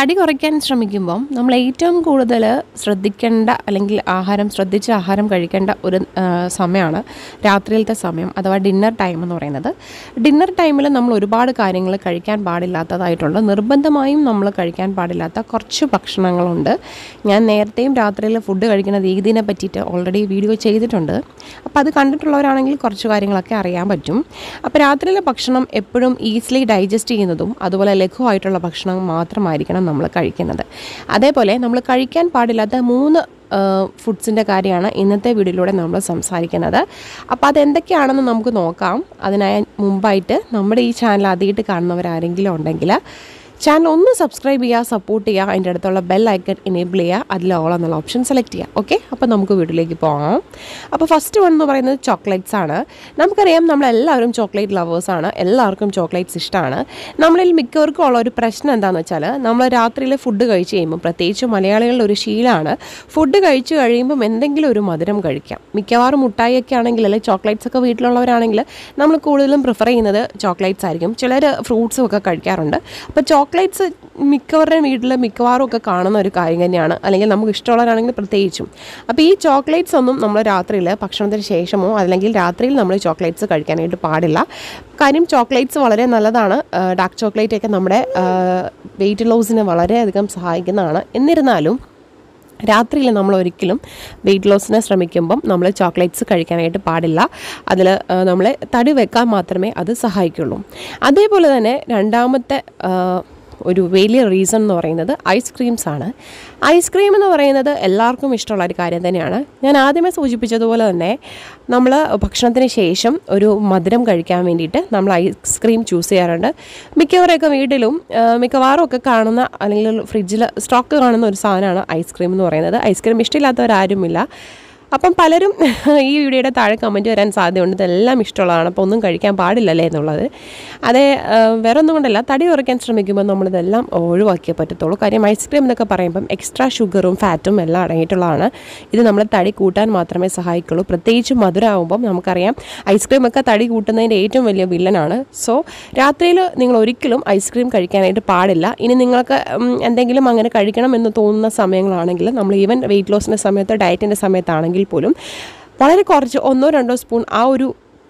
തടി കുറയ്ക്കാൻ ശ്രമിക്കുമ്പം നമ്മൾ ഏറ്റവും കൂടുതൽ ശ്രദ്ധിക്കേണ്ട അല്ലെങ്കിൽ ആഹാരം ശ്രദ്ധിച്ച് ആഹാരം കഴിക്കേണ്ട ഒരു ആ, സമയമാണ് രാത്രിയിലത്തെ സമയം അഥവാ ഡിന്നർ ടൈം എന്ന് പറയുന്നത് ഡിന്നർ ടൈമിൽ നമ്മൾ ഒരുപാട് കാര്യങ്ങൾ കഴിക്കാൻ പാടില്ലാത്തതായിട്ടുണ്ട് നിർബന്ധമായും നമ്മൾ കഴിക്കാൻ പാടില്ലാത്ത കുറച്ച് ഭക്ഷണങ്ങളുണ്ട് ഞാൻ നേരത്തെയും രാത്രിയിൽ ഫുഡ് കഴിക്കുന്ന രീതിനെ പറ്റിയിട്ട് ഓൾറെഡി വീഡിയോ ചെയ്തിട്ടുണ്ട് അപ്പോൾ അത് കണ്ടിട്ടുള്ളവരാണെങ്കിൽ കുറച്ച് കാര്യങ്ങളൊക്കെ അറിയാൻ പറ്റും അപ്പോൾ രാത്രിയിലെ ഭക്ഷണം എപ്പോഴും ഈസിലി ഡൈജസ്റ്റ് ചെയ്യുന്നതും അതുപോലെ ലഘുവായിട്ടുള്ള ഭക്ഷണം മാത്രമായിരിക്കണം നമ്മൾ കഴിക്കുന്നത് അതേപോലെ നമ്മൾ കഴിക്കാൻ പാടില്ലാത്ത മൂന്ന് ഫുഡ്സിൻ്റെ കാര്യമാണ് ഇന്നത്തെ വീഡിയോയിലൂടെ നമ്മൾ സംസാരിക്കുന്നത് അപ്പോൾ അതെന്തൊക്കെയാണെന്ന് നമുക്ക് നോക്കാം അതിനായി മുമ്പായിട്ട് നമ്മുടെ ഈ ചാനൽ ആദ്യമായിട്ട് കാണുന്നവരാരെങ്കിലും ഉണ്ടെങ്കിൽ ചാനൽ ഒന്ന് സബ്സ്ക്രൈബ് ചെയ്യുക സപ്പോർട്ട് ചെയ്യുക അതിൻ്റെ അടുത്തുള്ള ബെൽ ഐക്കൺ എനേബിൾ ചെയ്യുക അതിൽ ഓൾ എന്നുള്ള ഓപ്ഷൻ സെലക്ട് ചെയ്യുക ഓക്കെ അപ്പോൾ നമുക്ക് വീട്ടിലേക്ക് പോകാം അപ്പോൾ ഫസ്റ്റ് വൺ എന്ന് പറയുന്നത് ചോക്ലേറ്റ്സ് ആണ് നമുക്കറിയാം നമ്മളെല്ലാവരും ചോക്ലേറ്റ് ലവേഴ്സാണ് എല്ലാവർക്കും ചോക്ലേറ്റ്സ് ഇഷ്ടമാണ് നമ്മളിൽ മിക്കവർക്കും ഉള്ള ഒരു പ്രശ്നം എന്താണെന്ന് വെച്ചാൽ നമ്മൾ രാത്രിയിൽ ഫുഡ് കഴിച്ച് കഴിയുമ്പോൾ പ്രത്യേകിച്ച് മലയാളികളുടെ ഒരു ശീലമാണ് ഫുഡ് കഴിച്ച് കഴിയുമ്പം എന്തെങ്കിലും ഒരു മധുരം കഴിക്കാം മിക്കവാറും മുട്ടായിയൊക്കെ ആണെങ്കിൽ അല്ലെങ്കിൽ ചോക്ലേറ്റ്സ് ഒക്കെ വീട്ടിലുള്ളവരാണെങ്കിൽ നമ്മൾ കൂടുതലും പ്രിഫർ ചെയ്യുന്നത് ചോക്ലേറ്റ്സ് ആയിരിക്കും ചിലർ ഫ്രൂട്ട്സും ഒക്കെ കഴിക്കാറുണ്ട് അപ്പോൾ ചോക്ലേറ്റ്സ് മിക്കവരുടെയും വീട്ടിൽ മിക്കവാറും ഒക്കെ കാണുന്ന ഒരു കാര്യം തന്നെയാണ് അല്ലെങ്കിൽ നമുക്ക് ഇഷ്ടമുള്ളവരാണെങ്കിൽ പ്രത്യേകിച്ചും അപ്പോൾ ഈ ചോക്ലേറ്റ്സ് ഒന്നും നമ്മൾ രാത്രിയിൽ ഭക്ഷണത്തിന് ശേഷമോ അല്ലെങ്കിൽ രാത്രിയിൽ നമ്മൾ ചോക്ലേറ്റ്സ് കഴിക്കാനായിട്ട് പാടില്ല കാര്യം ചോക്ലേറ്റ്സ് വളരെ നല്ലതാണ് ഡാർക്ക് ചോക്ലേറ്റ് ഒക്കെ നമ്മുടെ വെയിറ്റ് ലോസിന് വളരെയധികം സഹായിക്കുന്നതാണ് എന്നിരുന്നാലും രാത്രിയിൽ നമ്മൾ ഒരിക്കലും വെയിറ്റ് ലോസിനെ ശ്രമിക്കുമ്പം നമ്മൾ ചോക്ലേറ്റ്സ് കഴിക്കാനായിട്ട് പാടില്ല അതിൽ നമ്മൾ തടി വെക്കാൻ മാത്രമേ അത് സഹായിക്കുള്ളൂ അതേപോലെ തന്നെ രണ്ടാമത്തെ ആ, ഒരു വലിയ റീസൺ എന്ന് പറയുന്നത് ഐസ്ക്രീംസ് ആണ് ഐസ്ക്രീം എന്ന് പറയുന്നത് എല്ലാവർക്കും ഇഷ്ടമുള്ള ഒരു കാര്യം തന്നെയാണ് ഞാൻ ആദ്യമേ സൂചിപ്പിച്ചതുപോലെ തന്നെ നമ്മൾ ഭക്ഷണത്തിന് ശേഷം ഒരു മധുരം കഴിക്കാൻ വേണ്ടിയിട്ട് നമ്മൾ ഐസ്ക്രീം ചൂസ് ചെയ്യാറുണ്ട് മിക്കവരൊക്കെ വീട്ടിലും ആ, മിക്കവാറും ഒക്കെ കാണുന്ന അല്ലെങ്കിൽ ഫ്രിഡ്ജിൽ സ്റ്റോക്ക് കാണുന്ന ഒരു സാധനമാണ് ഐസ്ക്രീം എന്ന് പറയുന്നത് ഐസ്ക്രീം ഇഷ്ടമില്ലാത്തവരാരുമില്ല അപ്പം പലരും ഈ വീഡിയോയുടെ താഴെ കമൻറ്റ് വരാൻ സാധ്യതയുണ്ട് ഇതെല്ലാം ഇഷ്ടമുള്ളതാണ് അപ്പോൾ ഒന്നും കഴിക്കാൻ പാടില്ലല്ലേ എന്നുള്ളത് അതേ ആ, വേറെ ഒന്നും കൊണ്ടല്ല തടി കുറയ്ക്കാൻ ശ്രമിക്കുമ്പോൾ നമ്മളിതെല്ലാം ഒഴിവാക്കിയേ പറ്റത്തുള്ളൂ കാര്യം ഐസ്ക്രീം എന്നൊക്കെ പറയുമ്പം എക്സ്ട്രാ ഷുഗറും ഫാറ്റും എല്ലാം അടങ്ങിയിട്ടുള്ളതാണ് ഇത് നമ്മളെ തടി കൂട്ടാൻ മാത്രമേ സഹായിക്കുള്ളൂ പ്രത്യേകിച്ച് മധുരമാകുമ്പം നമുക്കറിയാം ഐസ്ക്രീം ഒക്കെ തടി കൂട്ടുന്നതിൻ്റെ ഏറ്റവും വലിയ വില്ലനാണ് സോ രാത്രിയിൽ നിങ്ങൾ ഒരിക്കലും ഐസ്ക്രീം കഴിക്കാനായിട്ട് പാടില്ല ഇനി നിങ്ങൾക്ക് ഉം, എന്തെങ്കിലും അങ്ങനെ കഴിക്കണം എന്ന് തോന്നുന്ന സമയങ്ങളാണെങ്കിൽ നമ്മൾ ഈവൻ വെയിറ്റ് ലോസിൻ്റെ സമയത്ത് ഡയറ്റിൻ്റെ സമയത്താണെങ്കിൽ പോലും വളരെ കുറച്ച് ഒന്നോ രണ്ടോ സ്പൂൺ ആ ഒരു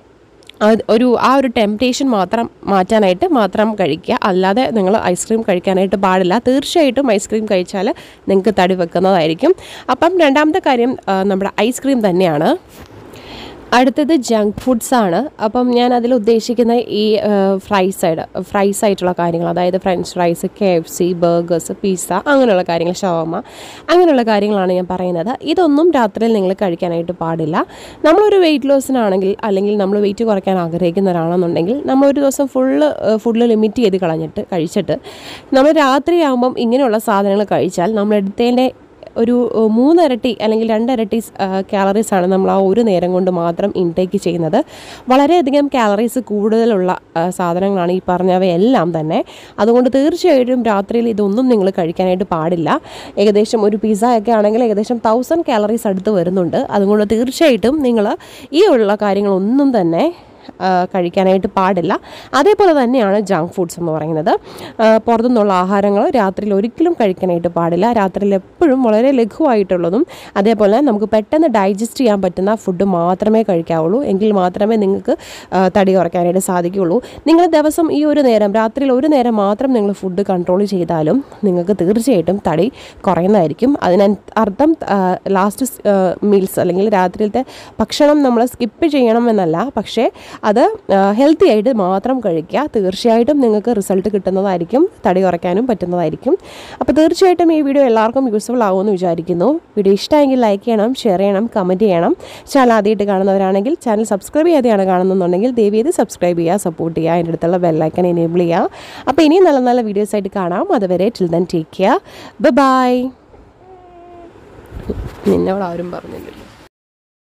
അത് ഒരു ആ ഒരു ടെംപ്റ്റേഷൻ മാത്രം മാറ്റാനായിട്ട് മാത്രം കഴിക്കുക അല്ലാതെ നിങ്ങൾ ഐസ്ക്രീം കഴിക്കാനായിട്ട് പാടില്ല തീർച്ചയായിട്ടും ഐസ്ക്രീം കഴിച്ചാൽ നിങ്ങൾക്ക് തടി വെക്കുന്നതായിരിക്കും അപ്പം രണ്ടാമത്തെ കാര്യം ആ, നമ്മുടെ ഐസ്ക്രീം തന്നെയാണ് അടുത്തത് ജങ്ക് ഫുഡ്സ് ആണ് അപ്പം ഞാൻ അതിൽ ഉദ്ദേശിക്കുന്ന ഈ ഫ്രൈസ് സൈഡ് ഫ്രൈസ് ആയിട്ടുള്ള കാര്യങ്ങൾ അതായത് french fries K F C burgers pizza അങ്ങനെയുള്ള കാര്യങ്ങൾ ഷവർമ അങ്ങനെയുള്ള കാര്യങ്ങളാണ് ഞാൻ പറയുന്നത് ഇതൊന്നും രാത്രിയിൽ നിങ്ങൾ കഴിക്കാനായിട്ട് പാടില്ല നമ്മളൊരു വെയിറ്റ് ലോസിനാണെങ്കിൽ അല്ലെങ്കിൽ നമ്മൾ വെയിറ്റ് കുറയ്ക്കാൻ ആഗ്രഹിക്കുന്ന ഒരാളെന്നുണ്ടെങ്കിൽ നമ്മൾ ഒരു ദിവസം ഫുള്ള് ഫുഡിൽ ലിമിറ്റ് ചെയ്ത് കളഞ്ഞിട്ട് കഴിച്ചിട്ട് നമ്മൾ രാത്രിയാകുമ്പം ഇങ്ങനെയുള്ള സാധനങ്ങൾ കഴിച്ചാൽ നമ്മൾ എടുത്തതിൻ്റെ ഒരു ഏഹ്, മൂന്നിരട്ടി അല്ലെങ്കിൽ രണ്ടിരട്ടി കാലറീസ് ആണ് നമ്മൾ ആ ഒരു നേരം കൊണ്ട് മാത്രം ഇൻടേക്ക് ചെയ്യുന്നത് വളരെയധികം കാലറീസ് കൂടുതലുള്ള ആ, സാധനങ്ങളാണ് ഈ പറഞ്ഞവയെല്ലാം തന്നെ അതുകൊണ്ട് തീർച്ചയായിട്ടും രാത്രിയിൽ ഇതൊന്നും നിങ്ങൾ കഴിക്കാനായിട്ട് പാടില്ല ഏകദേശം ഒരു പിസ്സ ഒക്കെ ആണെങ്കിൽ ഏകദേശം തൗസൻഡ് കാലറീസ് അടുത്ത് വരുന്നുണ്ട് അതുകൊണ്ട് തീർച്ചയായിട്ടും നിങ്ങൾ ഈ ഉള്ള കാര്യങ്ങളൊന്നും തന്നെ ആ, കഴിക്കാനായിട്ട് പാടില്ല അതേപോലെ തന്നെയാണ് ജങ്ക് ഫുഡ്സ് എന്ന് പറയുന്നത് ആ, പുറത്തുനിന്നുള്ള ആഹാരങ്ങൾ രാത്രിയിൽ ഒരിക്കലും കഴിക്കാനായിട്ട് പാടില്ല രാത്രിയിൽ എപ്പോഴും വളരെ ലഘുവായിട്ടുള്ളതും അതേപോലെ നമുക്ക് പെട്ടെന്ന് ഡൈജസ്റ്റ് ചെയ്യാൻ പറ്റുന്ന ഫുഡ് മാത്രമേ കഴിക്കാവുള്ളൂ എങ്കിൽ മാത്രമേ നിങ്ങൾക്ക് ആ, തടി കുറയ്ക്കാനായിട്ട് സാധിക്കുകയുള്ളൂ നിങ്ങൾ ദിവസം ഈ ഒരു നേരം രാത്രിയിൽ ഒരു നേരം മാത്രം നിങ്ങൾ ഫുഡ് കൺട്രോൾ ചെയ്താലും നിങ്ങൾക്ക് തീർച്ചയായിട്ടും തടി കുറയുന്നതായിരിക്കും അതിന് അർത്ഥം ലാസ്റ്റ് മീൽസ് അല്ലെങ്കിൽ രാത്രിയിലത്തെ ഭക്ഷണം നമ്മൾ സ്കിപ്പ് ചെയ്യണം എന്നല്ല പക്ഷേ അത് ഹെൽത്തി ആയിട്ട് മാത്രം കഴിക്കുക തീർച്ചയായിട്ടും നിങ്ങൾക്ക് റിസൾട്ട് കിട്ടുന്നതായിരിക്കും തടി കുറയ്ക്കാനും പറ്റുന്നതായിരിക്കും അപ്പോൾ തീർച്ചയായിട്ടും ഈ വീഡിയോ എല്ലാവർക്കും യൂസ്ഫുൾ ആകുമെന്ന് വിചാരിക്കുന്നു വീഡിയോ ഇഷ്ടമെങ്കിൽ ലൈക്ക് ചെയ്യണം ഷെയർ ചെയ്യണം കമൻറ്റ് ചെയ്യണം ചാനൽ ആദ്യമായിട്ട് കാണുന്നവരാണെങ്കിൽ ചാനൽ സബ്സ്ക്രൈബ് ചെയ്യാതെയാണ് കാണുന്നുണ്ടെങ്കിൽ ദയവ് ചെയ്ത് സബ്സ്ക്രൈബ് ചെയ്യുക സപ്പോർട്ട് ചെയ്യുക അതിൻ്റെ അടുത്തുള്ള ബെല്ലൈക്കൻ എനേബിൾ ചെയ്യുക അപ്പോൾ ഇനിയും നല്ല നല്ല വീഡിയോസ് ആയിട്ട് കാണാം അതുവരെ till then take care bye നിന്നോട് ആരും പറഞ്ഞില്ല